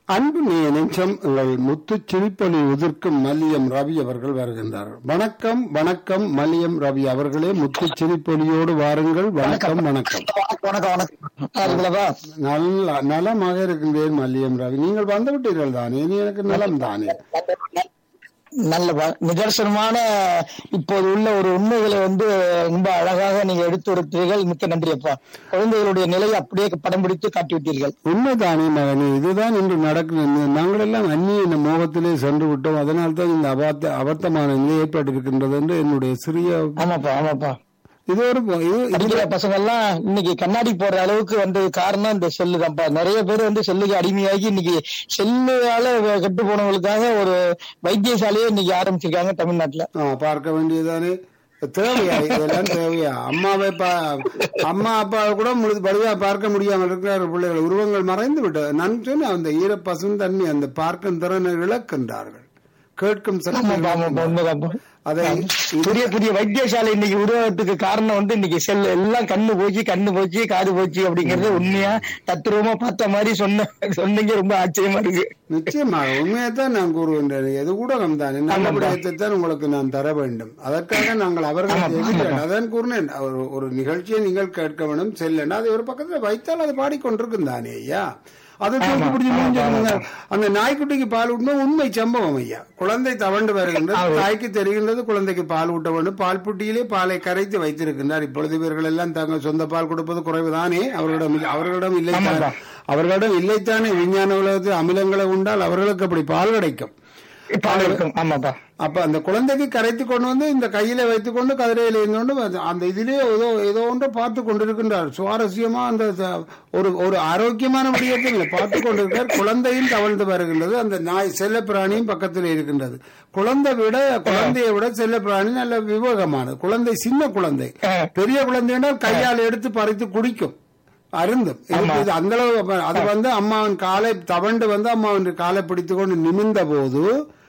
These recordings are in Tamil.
அன்பு நேய நெஞ்சம் உங்கள் முத்து சிரிப்பொலி உதிர்க்கும் மல்லியம் ரவி அவர்கள் வருகின்றார் வணக்கம் வணக்கம் மல்லியம் ரவி அவர்களே முத்து சிரிப்பொலியோடு வாருங்கள் வணக்கம் வணக்கம் வணக்கம் வணக்கம் இருக்குல்லவா நல்ல நலமாக இருக்கின்றேன் மல்லியம் ரவி நீங்கள் வந்து விட்டீர்கள் தானே இனி எனக்கு நலம் தானே நல்ல ப- நிதர்சனமான இப்போது உள்ள ஒரு உண்மைகளை வந்து ரொம்ப அழகாக நீங்க எடுத்து கொடுத்தீர்கள் மிக்க நன்றி அப்பா குழந்தைகளுடைய நிலையை அப்படியே படம் பிடித்து காட்டிவிட்டீர்கள் உண்மைதானே மகனே இதுதான் இன்று நடக்கிறது நாங்கள் எல்லாம் அந்நிய இந்த மோகத்திலே சென்று விட்டோம் அதனால் தான் இந்த அபார்த்த அபர்த்தமான நிலை ஏற்பட்டிருக்கின்றது என்று என்னுடைய சிறிய ஆமாப்பா ஆமாப்பா இது ஒரு இது- இது படிக்கிற பசங்க எல்லாம் இன்னைக்கு கண்ணாடி போடுற அளவுக்கு வந்தது காரணம் இந்த செல்லு தான்ப்பா நிறைய பேர் வந்து செல்லுக்கு அடிமையாகி இன்னைக்கு செல்லுனால கெட்டு போனவங்களுக்காக ஒரு வைத்தியசாலையே இன்னைக்கு ஆரம்பிச்சிருக்காங்க தமிழ்நாட்டுல ஆ, பார்க்க வேண்டியதுதானே தேவையா இதெல்லாம் தேவையா அம்மாவை பா அம்மா அப்பாவை கூட முழு வலுவா பார்க்க முடியாமல் இருக்கிறார் பிள்ளைகள் உருவங்கள் மறைந்து விட்டது நான் சொன்ன அந்த ஈர பசுந்தன்மை அந்த பார்க்கும் திறனை இழக்கின்றார்கள் கேட்கும் சக்தி ஆமாப்பா ஆமாப்பா இழக்கின்றார்கள். உண்மைதான்ப்பா அதை புதிய புதிய வைத்தியசாலை இன்னைக்கு உருவாகிறதுக்கு காரணம் வந்து இன்னைக்கு செல் எல்லாம் கண்ணு போச்சு கண்ணு போச்சு காது போச்சு அப்படிங்கறது உண்மையா தத்துருவமா பார்த்த மாதிரி சொன்ன சொன்னீங்க ரொம்ப ஆச்சரியமா இருக்கு நிச்சயமாக உண்மையைத்தான் நான் கூறுகின்றேன் எது கூட தான் நல்ல விடயத்தை தான் உங்களுக்கு நான் தர வேண்டும் அதற்காக நாங்கள் அவர்கள் எதிர்க்கிறேன் அதான் கூறினேன் ஒரு- ஒரு நிகழ்ச்சியை நீங்கள் கேட்க வேண்டும் செல்லணும் அதை ஒரு பக்கத்துல வைத்தால் அது பாடிக்கொண்டிருக்கும் தானே ஐயா அது தூக்கி பிடிச்சி மூஞ்சிருங்க அந்த நாய்க்குட்டிக்கு பால் ஊட்டணும் உண்மை சம்பவம் ஐயா குழந்தை தவண்டு வருகின்றது தாய்க்கு தெரிகின்றது குழந்தைக்கு பால் ஊட்ட வேண்டும் பால் புட்டியிலே பாலை கரைத்து வைத்திருக்கின்றார் இப்பொழுது இவர்கள் எல்லாம் தங்கள் சொந்த பால் கொடுப்பது குறைவுதானே அவர்களிடம் இல்லை- அவர்களிடம் இல்லை அவர்களிடம் இல்லைத்தானே விஞ்ஞான உலகத்தில் அமிலங்களை உண்டால் அவர்களுக்கு அப்படி பால் கிடைக்கும் பால் இருக்கும் ஆமாப்பா அப்ப அந்த குழந்தைக்கு கரைத்து கொண்டு வந்து இந்த கையில வைத்துக் கொண்டு கதிரையில இருந்து கொண்டு வந்து அந்த இதிலே ஏதோ ஏதோ ஒன்று பார்த்து கொண்டிருக்கின்றார் சுவாரஸ்யமா அந்த ச- ஒரு ஒரு ஆரோக்கியமான விடயத்தில் இல்லை பார்த்து கொண்டிருக்கிறார் குழந்தையும் தவழ்ந்து வருகின்றது அந்த நாய் செல்ல பிராணியும் பக்கத்தில் இருக்கின்றது குழந்தை விட குழந்தையை விட செல்ல பிராணி நல்ல விவேகமானது குழந்தை சின்ன குழந்தை பெரிய குழந்தை என்றால் கையால் எடுத்து பறித்து குடிக்கும் அருந்தும் இதுக்கு இது அந்த அளவு அப்ப அது வந்து அம்மாவின் காலை தவண்டு வந்து அம்மாவின் காலை பிடித்துக் கொண்டு நிமிர்ந்த போது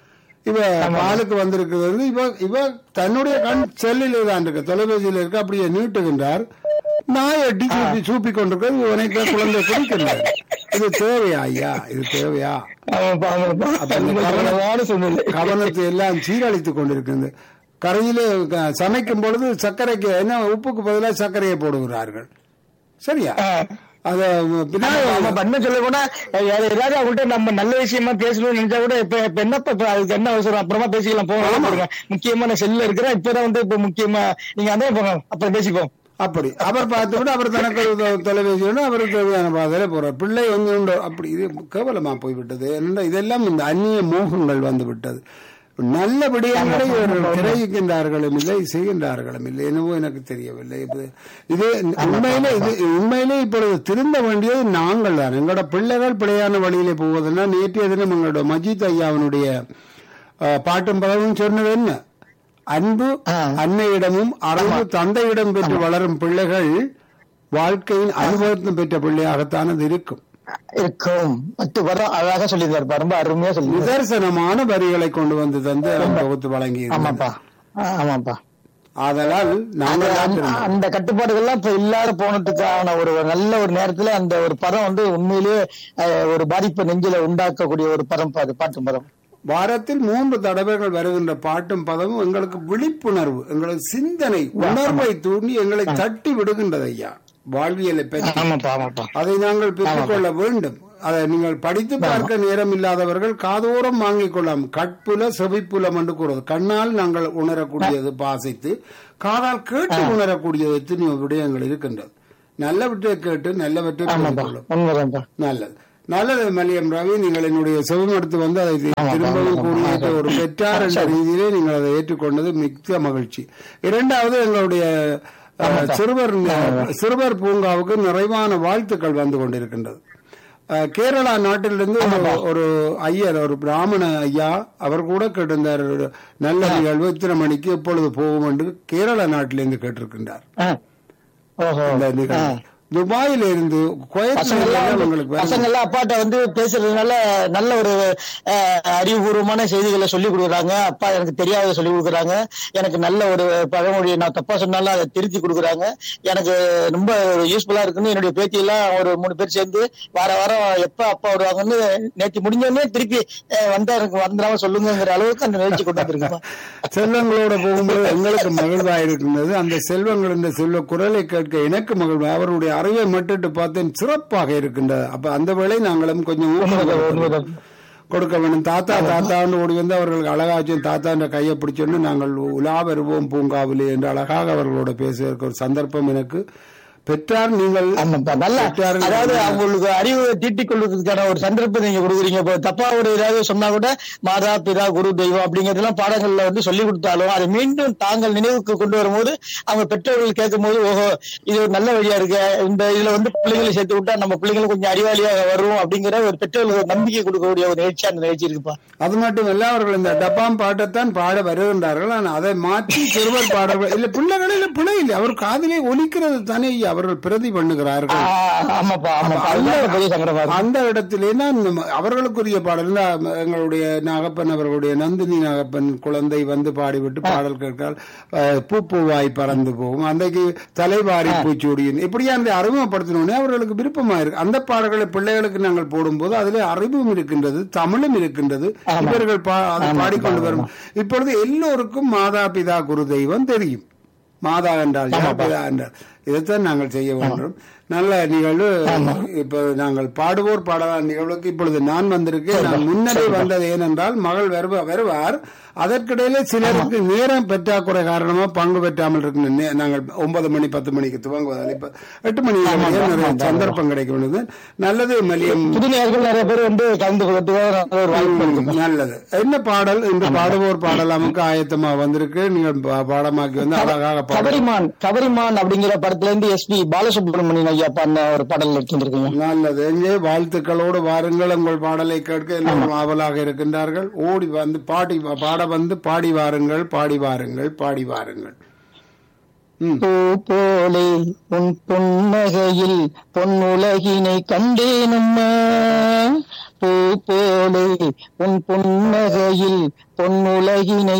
இவ பாலுக்கு வந்திருக்கிறது வந்து இவ இவ தன்னுடைய கண் செல்லிலே தான் இருக்கு தொலைபேசியில் இருக்கு அப்படியே நீட்டுகின்றார் நாய் எட்டி சூப்பி சூப்பி கொண்டிருக்கிறது இவனைக்கு குழந்தை குடிக்கின்றார் இது தேவையா ஐயா இது தேவையா ஆமாப்பா ஆமாப்பா ரொம்ப கவனமான சூழ்நிலை கவனத்தை எல்லாம் சீரழித்துக் கொண்டிருக்கிறது கரையிலே க- சமைக்கும் பொழுது சர்க்கரைக்கு என்ன உப்புக்கு பதிலாக சர்க்கரையை போடுகிறார்கள் சரியா ஆ. அத பின்னாடி ஆமா பண்ண சொல்ல கூட ஏதாவது அவங்கள்ட்ட நம்ம நல்ல விஷயமா பேசணும்னு நினைச்சா கூட இப்ப இப்ப என்னப்பா இப்ப அதுக்கு என்ன அவசரம் அப்புறமா பேசிக்கலாம் போங்க போடுங்க முக்கியமா நான் செல்ல இருக்கிறேன் இப்பதான் வந்து இப்ப முக்கியமா நீங்க அதே போங்க அப்புறம் பேசிப்போம் அப்படி அவர் பார்த்து விட்டு அவர் தனக்கு ஒரு தொ- தொலைபேசி வேணும் அவருக்கு தேவையான பாதையில போறார் பிள்ளை வந்து உண்டு. அப்படி இது கேவலமா போய்விட்டது என்ன இதெல்லாம் இந்த அந்நிய மோகங்கள் வந்து விட்டது நல்ல விடயங்களை இவர்கள் கிரகிக்கின்றார்களும் இல்லை செய்கின்றார்களும் இல்லை என்னவோ எனக்கு தெரியவில்லை இது இது உண்மையிலே இது உண்மையிலே இப்பொழுது திருந்த வேண்டியது நாங்கள் தான் எங்களோட பிள்ளைகள் பிழையான வழியிலே போவதுன்னா நேற்றைய தினம் எங்களோட மஜித் ஐயாவினுடைய அஹ், பாட்டும் பதவும் சொன்னது என்ன அன்பு அன்னையிடமும் அறிவு தந்தையிடம் பெற்று வளரும் பிள்ளைகள் வாழ்க்கையின் அனுபவத்தின் பெற்ற பிள்ளையாகத்தான் அது இருக்கும் இருக்கும் பத்து வரம் அழகா சொல்லியிருந்தாருப்பா ரொம்ப அருமையா சொல்லி நிதர்சனமான வரிகளை கொண்டு வந்து தந்து அவர் தொகுத்து வழங்கி ஆமாப்பா ஆ, ஆமாப்பா ஆதலால் நாங்கள் தான் அந்த- திருந்தோம். அந்த கட்டுப்பாடுகள்லாம் இப்ப இல்லாத போனதுக்கான ஒரு நல்ல ஒரு நேரத்துல அந்த ஒரு படம் வந்து உண்மையிலேயே அஹ், ஒரு பாதிப்பை நெஞ்சில உண்டாக்கக்கூடிய ஒரு படம் பா- அது பாட்டு படம் வாரத்தில் மூன்று தடவைகள் வருகின்ற பாட்டும் பதமும் எங்களுக்கு விழிப்புணர்வு எங்களுக்கு சிந்தனை உணர்வை தூண்டி எங்களை தட்டி விடுகின்றது ஐயா வாழ்வியலை பற்றி ஆமாப்பா ஆமாப்பா அதை நாங்கள் பெற்றுக்கொள்ள வேண்டும் அதை நீங்கள் படித்து பார்க்க நேரம் இல்லாதவர்கள் காதோரம் வாங்கிக் கொள்ளலாம் கட்புல செவிப்புலம் என்று கூறுவது கண்ணால் நாங்கள் உணரக்கூடியது பாசித்து காதால் கேட்டு உணரக்கூடியது எத்தனையோ விடயங்கள் இருக்கின்றது நல்லவற்றை கேட்டு நல்லவற்றை புரிந்து கொள்ளும் உண்மைதான்ப்பா நல்லது நல்லது மல்லியம் ரவி நீங்கள் என்னுடைய செவமெடுத்து வந்து அதை திரும்பவும் கூறிய ஒரு பெற்றார் என்ற ரீதியிலே நீங்கள் அதை ஏற்றுக்கொண்டது மிக்க மகிழ்ச்சி இரண்டாவது எங்களுடைய அஹ், சிறுவர் சிறுவர் பூங்காவுக்கு நிறைவான வாழ்த்துக்கள் வந்து கொண்டிருக்கின்றது அஹ், கேரளா நாட்டிலிருந்து ஒரு- ஒரு ஐயர் ஒரு பிராமண ஐயா அவர் கூட கேட்டிருந்தார் ஒரு நல்ல நிகழ்வு இத்தனை மணிக்கு எப்பொழுது போகும் என்று கேரளா நாட்டிலிருந்து கேட்டிருக்கின்றார் ஆ. ஓஹோ இந்த நிகழ்வு துபாயில இருந்து குவைத்ல பசங்க இருந்து எல்லாம் உங்களுக்கு வருது. பசங்க எல்லாம் அப்பாட்ட வந்து பேசுறதுனால நல்ல ஒரு அஹ், அறிவுபூர்வமான செய்திகளை சொல்லி கொடுக்குறாங்க அப்பா எனக்கு தெரியாத சொல்லி கொடுக்குறாங்க எனக்கு நல்ல ஒரு பழமொழி நான் தப்பா சொன்னாலும் அதை திருத்தி கொடுக்குறாங்க எனக்கு ரொம்ப யூஸ்ஃபுல்லா இருக்குன்னு என்னுடைய பேத்தி எல்லாம் ஒரு மூணு பேர் சேர்ந்து வார வாரம் எப்ப அப்பா வருவாங்கன்னு நேற்று முடிஞ்சோடனே திருப்பி அஹ், வந்தா எனக்கு வந்துடாம சொல்லுங்கிற அளவுக்கு அந்த நிகழ்ச்சி கொண்டு வந்திருக்குப்பா செல்வங்களோட போகும்போது எங்களுக்கு மகிழ்வா இருக்கின்றது அந்த செல்வங்கள் இந்த செல்வ குரலை கேட்க எனக்கு மகிழ்வா அவருடைய அறிவை மட்டுட்டு பார்த்தேன் சிறப்பாக இருக்கின்றது அப்ப அந்த வேளை நாங்களும் கொஞ்சம் ஊக்கம் உண்மைதான், கொடுக்கணும். உண்மைதான். கொடுக்க வேண்டும் தாத்தா தாத்தான்னு ஓடி வந்து அவர்களுக்கு அழகாச்சும் தாத்தான்ற கையை பிடிச்சோன்னு நாங்கள் உலா வருவோம் பூங்காவிலே என்று அழகாக அவர்களோட பேசுவதற்கு ஒரு சந்தர்ப்பம் எனக்கு பெற்றார் நீங்கள் ஆமாப்பா நல்லா பெற்றார்கள் அதாவது அவங்களுக்கு அறிவு தீட்டிக் கொள்வதற்கான ஒரு சந்தர்ப்பம் நீங்க கொடுக்குறீங்க இப்போ தப்பா ஒரு ஏதாவது சொன்னா கூட மாதா பிதா குரு தெய்வம் அப்படிங்கறதெல்லாம் பாடங்கள்ல வந்து சொல்லி கொடுத்தாலும் அதை மீண்டும் தாங்கள் நினைவுக்கு கொண்டு வரும்போது அவங்க பெற்றோர்கள் கேட்கும் போது ஓஹோ இது ஒரு நல்ல வழியா இருக்கு இந்த இதுல வந்து பிள்ளைங்களை சேர்த்து விட்டா நம்ம பிள்ளைங்களுக்கு கொஞ்சம் அறிவாளியாக வரும் அப்படிங்கிற ஒரு பெற்றோர்களுக்கு ஒரு நம்பிக்கை கொடுக்கக்கூடிய ஒரு நிகழ்ச்சி அந்த நிகழ்ச்சி இருக்குப்பா அது மட்டும் இல்ல அவர்கள் இந்த டப்பாம் பாட்டைத்தான் பாட வருகின்றார்கள் ஆனால் அதை மாற்றி சிறுவர் பாடல்கள் இல்ல பிள்ளைகளில் பிழை இல்லை அவர் காதிலே ஒலிக்கிறது தானே அவர்கள் பிரதி பண்ணுகிறார்கள் ஆஹ் ஆமாப்பா ஆமாப்பா அதுதான் பெரிய சங்கடமா இருக்கு அந்த இடத்திலே தான் நம்ம அவர்களுக்குரிய பாடல் இந்த எங்களுடைய நாகப்பன் அவர்களுடைய நந்தினி நாகப்பன் குழந்தை வந்து பாடிவிட்டு பாடல் கேட்கால் அஹ், பூ பூவாய் பறந்து போகும் அன்றைக்கு தலைவாரி பூச்சூடியின் இப்படியா அந்த அறிமுகப்படுத்தினோடனே அவர்களுக்கு விருப்பமா இருக்கு அந்த பாடல்களை பிள்ளைகளுக்கு நாங்கள் போடும்போது அதிலே அறிவும் இருக்கின்றது தமிழும் இருக்கின்றது இவர்கள் பா- அதை பாடிக்கொண்டு வரும் இப்பொழுது எல்லோருக்கும் மாதா பிதா குரு தெய்வம் தெரியும் மாதா என்றால் யார் பிதா என்றால் இதைத்தான் நாங்கள் செய்ய வேண்டும் நல்ல நிகழ்வு இப்ப நாங்கள் பாடுவோர் பாடலாம் நிகழ்வுக்கு இப்பொழுது நான் வந்திருக்கேன் நான் முன்னரே வந்தது ஏனென்றால் மகள் வருவ வருவார் அதற்கிடையில சிலருக்கு நேரம் பற்றாக்குறை காரணமா பங்கு பெற்றாமல் இருக்கு நே- நாங்கள் ஒன்பது மணி பத்து மணிக்கு துவங்குவதால் இப்ப எட்டு மணி நிறைய சந்தர்ப்பம் கிடைக்க வேண்டியது நல்லது மலியம் புது நேயர்கள் நிறைய பேர் வந்து கலந்து கொள்றதுக்கு ஒரு வாய்ப்பு இருக்கு நல்லது என்ன பாடல் இந்த பாடுவோர் பாடலாமுக்கு ஆயத்தமா வந்திருக்கு நீங்கள் பா- பாடமாக்கி வந்து அழகாக பாட கபரிமான் கபரிமான் அப்படிங்கிற படத்துல இருந்து எஸ்பி பாலசுப்ரமணியன் ஐயா பாடின ஒரு பாடல் எடுத்துருக்கீங்க நல்லது எங்கே வாழ்த்துக்களோடு வாருங்கள் உங்கள் பாடலை கேட்க எல்லோரும் ஆவலாக இருக்கின்றார்கள் ஓடி வந்து பாடி பாட வந்து பாடி வாருங்கள் பாடி வாருங்கள் பாடி வாருங்கள் ம் பூ போலே உன் புன்னகையில் பொன்னுலகினை கண்டேனம்மா பூ போலே உன் புன்னகையில் பொன்னுலகினை